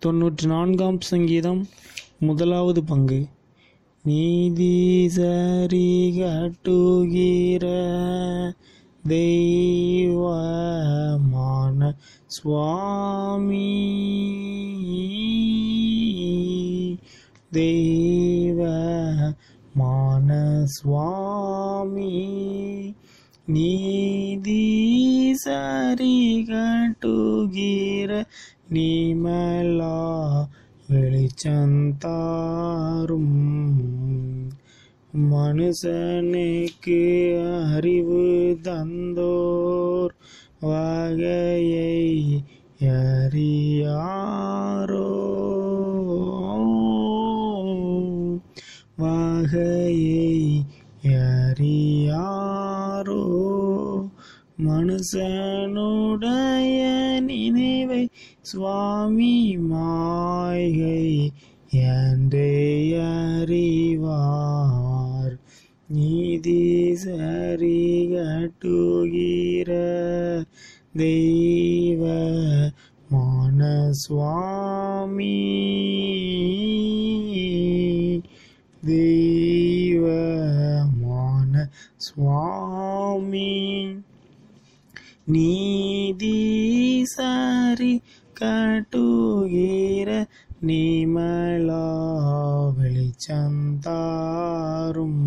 தொன்னூற்றி நான்காம் சங்கீதம் முதலாவது பங்கு நீதி சரி கட்டுகிற தெய்வமான சுவாமி தெய்வமான சுவாமி நீதி சரி கட்டுகிற நீமலா வெளிச்சந்தாரும் மனுஷனுக்கு அறிவு தந்தோர் வகையை அறியாரோ வகையை அறியாரோ மனுஷனுடைய நினைவை சுவாமி மாய்கை என்றே அறிவார் நீதி சரி கட்டுகிற தெய்வ மான சுவாமி தெய்வமான சுவாமி நீதி சரி கட்டுகிற நிமலா வெளிச்சந்தாரும்